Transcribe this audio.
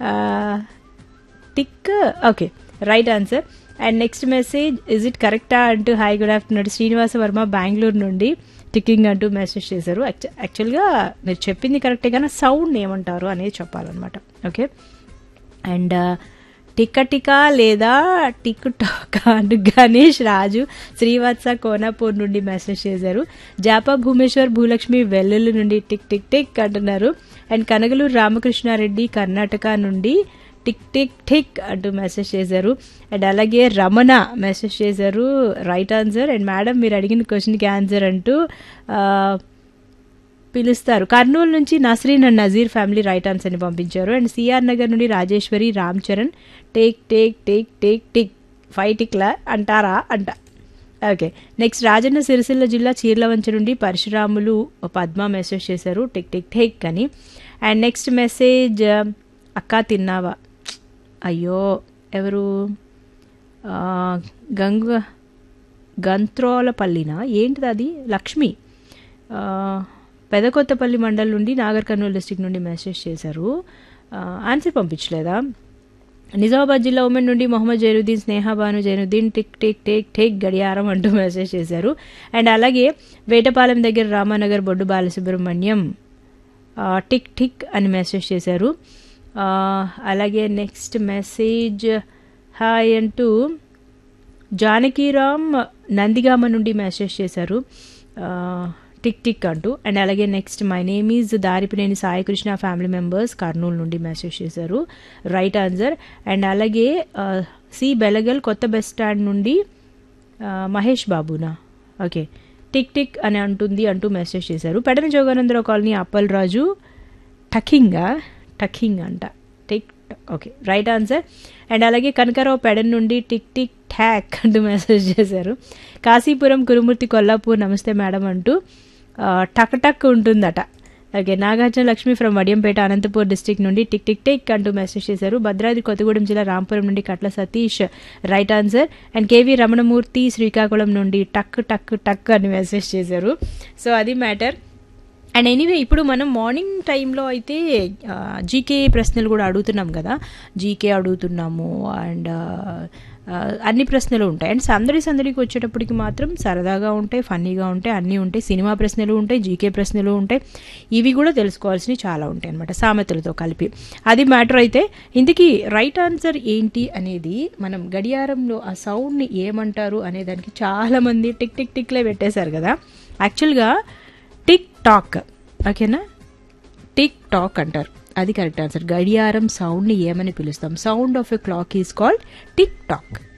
tick okay right answer and next message is it కరెక్టా అంటూ hi good afternoon Srinivasa Varma Bengaluru నుండి ticking అంటూ message చేశారు యాక్చువల్గా మీరు చెప్పింది కరెక్టే కానీ సౌండ్ ఏమంటారు అనేది చెప్పాలన్నమాట ఓకే అండ్ టిక్క టికా లేదా టిక్ టాక్ అంటూ గణేష్ రాజు శ్రీవత్స కోనాపూర్ నుండి మెసేజ్ చేశారు జాపా భూమేశ్వర్ భూలక్ష్మి వెల్లుల్లి నుండి టిక్ టిక్ టిక్ అంటున్నారు అండ్ కనగలూరు రామకృష్ణారెడ్డి కర్ణాటక నుండి టిక్ టిక్ టిక్ అంటూ మెసేజ్ చేశారు అండ్ అలాగే రమణ మెసేజ్ చేశారు రైట్ ఆన్సర్ అండ్ మేడం మీరు అడిగిన క్వశ్చన్కి ఆన్సర్ అంటూ పిలుస్తారు కర్నూలు నుంచి Nasreen and Nazeer family right ఆన్సర్ని పంపించారు అండ్ సిఆర్ నగర్ నుండి Rajeshwari Ram Charan take take take take tick five టిక్లా అంటారా అంట ఓకే నెక్స్ట్ రాజన్న సిరిసిల్ల జిల్లా చీర్లవంచ నుండి పరశురాములు పద్మ మెసేజ్ చేశారు టిక్ టిక్ టేక్ అని అండ్ నెక్స్ట్ మెసేజ్ అక్క తిన్నావా అయ్యో ఎవరు గంగ గంత్రోలపల్లినా ఏంటిది అది లక్ష్మి పెదకొత్తపల్లి మండల్ నుండి నాగర్ కర్నూలు డిస్టిక్ నుండి మెసేజ్ చేశారు ఆన్సర్ పంపించలేదా నిజామాబాద్ జిల్లా ఉమెన్ నుండి Mohammed Zainuddin Snehabanu Zainuddin tick tick take take గడియారం అంటూ మెసేజ్ చేశారు అండ్ అలాగే వేటపాలెం దగ్గర రామానగర్ బొడ్డు బాలసుబ్రహ్మణ్యం టిక్ టిక్ అని మెసేజ్ చేశారు అలాగే నెక్స్ట్ మెసేజ్ హాయ్ అంటూ జానకీరామ్ నందిగామ నుండి మెసేజ్ చేశారు టిక్ టిక్ అంటూ అండ్ అలాగే next my name is Daripineni Saikrishna family members Kurnool నుండి మెసేజ్ చేశారు రైట్ ఆన్సర్ అండ్ అలాగే సి బెలగల్ కొత్త బస్ స్టాండ్ నుండి మహేష్ బాబునా ఓకే టిక్ టిక్ అని అంటుంది అంటూ మెసేజ్ చేశారు పెడన జోగానందరావు కాలనీ అప్పల్ రాజు టకింగా టకింగ్ అంట tick okay right answer and అలాగే కనకరావు పెడన్ నుండి టిక్ టిక్ ట్యాక్ అంటూ మెసేజ్ చేశారు కాశీపురం కురుమూర్తి కొల్లాపూర్ నమస్తే మేడం అంటూ టక్ టక్ ఉంటుందట okay Nagarjuna Lakshmi from Vadiyampeta Anantapur district నుండి టిక్ టిక్ టిక్ అంటూ మెసేజ్ చేశారు భద్రాద్రి కొత్తగూడెం జిల్లా రాంపురం నుండి Katla Satish right answer and KV Ramanamurthy Srikakulam నుండి టక్ టక్ టక్ అని మెసేజ్ చేశారు సో అది మ్యాటర్ అండ్ ఎనీవే ఇప్పుడు మనం మార్నింగ్ టైంలో అయితే జీకే ప్రశ్నలు కూడా అడుగుతున్నాం కదా జీకే అడుగుతున్నాము అండ్ అన్ని ప్రశ్నలు ఉంటాయి అండ్ సందడి సందడికి వచ్చేటప్పటికి మాత్రం సరదాగా ఉంటాయి ఫన్నీగా ఉంటాయి అన్నీ ఉంటాయి సినిమా ప్రశ్నలు ఉంటాయి జీకే ప్రశ్నలు ఉంటాయి ఇవి కూడా తెలుసుకోవాల్సినవి చాలా ఉంటాయి అనమాట సామెతలతో కలిపి అది మ్యాటర్ అయితే ఇందుకీ రైట్ ఆన్సర్ ఏంటి అనేది మనం గడియారంలో ఆ సౌండ్ని ఏమంటారు అనే దానికి చాలామంది టిక్ టిక్ టిక్లే పెట్టేశారు కదా యాక్చువల్గా టిక్ టాక్ ఓకేనా టిక్ టాక్ అంటారు అది కరెక్ట్ ఆన్సర్ గడియారం సౌండ్ని ఏమని పిలుస్తాం sound of a clock is called tick talk